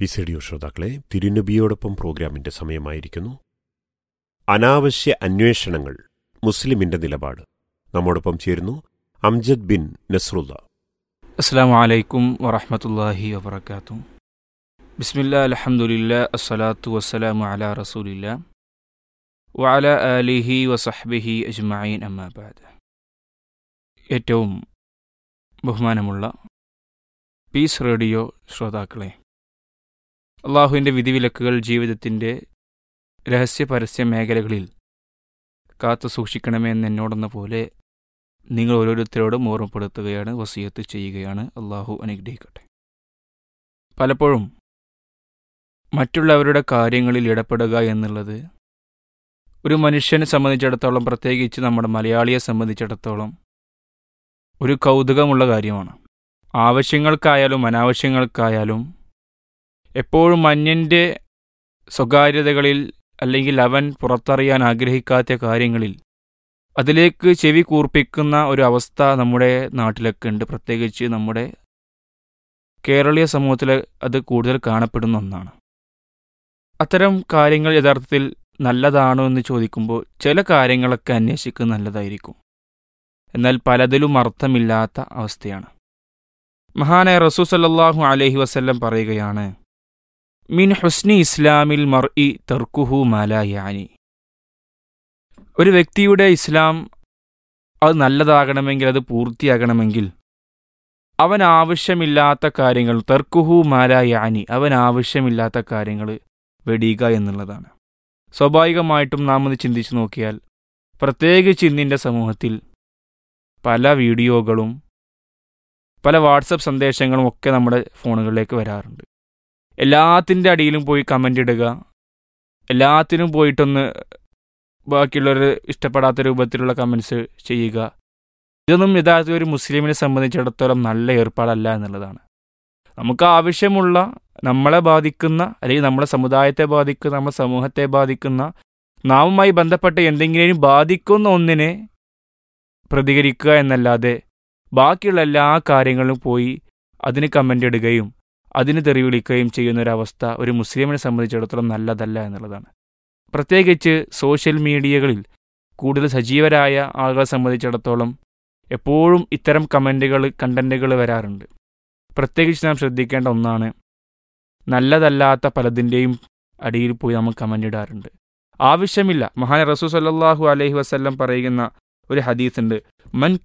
പിസഡിയോ ശ്രോതാക്കളെ തിരുനബിയോടൊപ്പം പ്രോഗ്രാമിന്റെ സമയമായിരിക്കുന്നു അനാവശ്യ അന്വേഷണങ്ങൾ മുസ്ലിമിന്റെ നിലപാട് നമ്മോടൊപ്പം ചേരുന്നു അംജദ് ബിൻ നസ്രുല്ല അസ്സാം വലൈക്കും വറഹമത്തല്ലാഹി വബർക്കാത്തു ബിസ്മില്ല അലഹമുല്ല അസ്സലാത്തു വസ്സലാമു അല റസൂലില്ല വഅല ആലിഹി വസഹ്ബിഹി അജ്മഈൻ അമ്മാബാദ് ഏറ്റവും ബഹുമാനമുള്ള പീസ് റേഡിയോ ശ്രോതാക്കളെ അള്ളാഹുവിൻ്റെ വിധിവിലക്കുകൾ ജീവിതത്തിൻ്റെ രഹസ്യ പരസ്യ മേഖലകളിൽ കാത്തു സൂക്ഷിക്കണമെന്ന് എന്നോടെന്ന പോലെ നിങ്ങൾ ഓരോരുത്തരോടും ഓർമ്മപ്പെടുത്തുകയാണ് വസീയത്ത് ചെയ്യുകയാണ് അള്ളാഹു അനുഗ്രഹിക്കട്ടെ പലപ്പോഴും മറ്റുള്ളവരുടെ കാര്യങ്ങളിൽ ഇടപെടുക എന്നുള്ളത് ഒരു മനുഷ്യനെ സംബന്ധിച്ചിടത്തോളം പ്രത്യേകിച്ച് നമ്മുടെ മലയാളിയെ സംബന്ധിച്ചിടത്തോളം ഒരു കൗതുകമുള്ള കാര്യമാണ് ആവശ്യങ്ങൾക്കായാലും അനാവശ്യങ്ങൾക്കായാലും എപ്പോഴും അന്യൻ്റെ സ്വകാര്യതകളിൽ അല്ലെങ്കിൽ അവൻ പുറത്തറിയാൻ ആഗ്രഹിക്കാത്ത കാര്യങ്ങളിൽ അതിലേക്ക് ചെവി കൂർപ്പിക്കുന്ന ഒരു അവസ്ഥ നമ്മുടെ നാട്ടിലൊക്കെ ഉണ്ട് പ്രത്യേകിച്ച് നമ്മുടെ കേരളീയ സമൂഹത്തിൽ അത് കൂടുതൽ കാണപ്പെടുന്ന ഒന്നാണ് അത്തരം കാര്യങ്ങൾ യഥാർത്ഥത്തിൽ നല്ലതാണോ എന്ന് ചോദിക്കുമ്പോൾ ചില കാര്യങ്ങളൊക്കെ അന്വേഷിക്കുന്നത് നല്ലതായിരിക്കും എന്നാൽ പലതിലും അർത്ഥമില്ലാത്ത അവസ്ഥയാണ് മഹാനായ റസൂ സല്ലാഹു അലഹി വസ്ല്ലം പറയുകയാണ് മിൻ ഹുസ്നി ഇസ്ലാമിൽ മർ ഇ തെർക്കുഹു മാലായാനി ഒരു വ്യക്തിയുടെ ഇസ്ലാം അത് നല്ലതാകണമെങ്കിൽ അത് പൂർത്തിയാകണമെങ്കിൽ അവൻ ആവശ്യമില്ലാത്ത കാര്യങ്ങൾ തർക്കുഹു മാലായാനി അവൻ ആവശ്യമില്ലാത്ത കാര്യങ്ങൾ വെടിയുക എന്നുള്ളതാണ് സ്വാഭാവികമായിട്ടും നാം ഒന്ന് ചിന്തിച്ചു നോക്കിയാൽ പ്രത്യേകിച്ച് ഇന്നിൻ്റെ സമൂഹത്തിൽ പല വീഡിയോകളും പല വാട്സപ്പ് സന്ദേശങ്ങളും ഒക്കെ നമ്മുടെ ഫോണുകളിലേക്ക് വരാറുണ്ട് എല്ലാത്തിൻ്റെ അടിയിലും പോയി കമൻ്റ് ഇടുക എല്ലാത്തിനും പോയിട്ടൊന്ന് ബാക്കിയുള്ളവർ ഇഷ്ടപ്പെടാത്ത രൂപത്തിലുള്ള കമൻസ് ചെയ്യുക ഇതൊന്നും യഥാർത്ഥത്തിൽ ഒരു മുസ്ലിമിനെ സംബന്ധിച്ചിടത്തോളം നല്ല ഏർപ്പാടല്ല എന്നുള്ളതാണ് നമുക്ക് ആവശ്യമുള്ള നമ്മളെ ബാധിക്കുന്ന അല്ലെങ്കിൽ നമ്മുടെ സമുദായത്തെ ബാധിക്കുന്ന നമ്മുടെ സമൂഹത്തെ ബാധിക്കുന്ന നാമുമായി ബന്ധപ്പെട്ട എന്തെങ്കിലും ബാധിക്കുന്ന ഒന്നിനെ പ്രതികരിക്കുക എന്നല്ലാതെ ബാക്കിയുള്ള എല്ലാ കാര്യങ്ങളും പോയി അതിന് കമൻ്റ് ഇടുകയും അതിന് തെറി വിളിക്കുകയും ചെയ്യുന്ന ഒരവസ്ഥ ഒരു മുസ്ലിമിനെ സംബന്ധിച്ചിടത്തോളം നല്ലതല്ല എന്നുള്ളതാണ് പ്രത്യേകിച്ച് സോഷ്യൽ മീഡിയകളിൽ കൂടുതൽ സജീവരായ ആളുകളെ സംബന്ധിച്ചിടത്തോളം എപ്പോഴും ഇത്തരം കമൻറ്റുകൾ കണ്ടൻറ്റുകൾ വരാറുണ്ട് പ്രത്യേകിച്ച് നാം ശ്രദ്ധിക്കേണ്ട ഒന്നാണ് നല്ലതല്ലാത്ത പലതിൻ്റെയും അടിയിൽ പോയി നമ്മൾ കമൻ്റ് ഇടാറുണ്ട് ആവശ്യമില്ല മഹാൻ റസൂ സല്ലാഹു അലൈഹി വസ്ല്ലം പറയുന്ന ഒരു ഹദീസ് ഉണ്ട് മൻ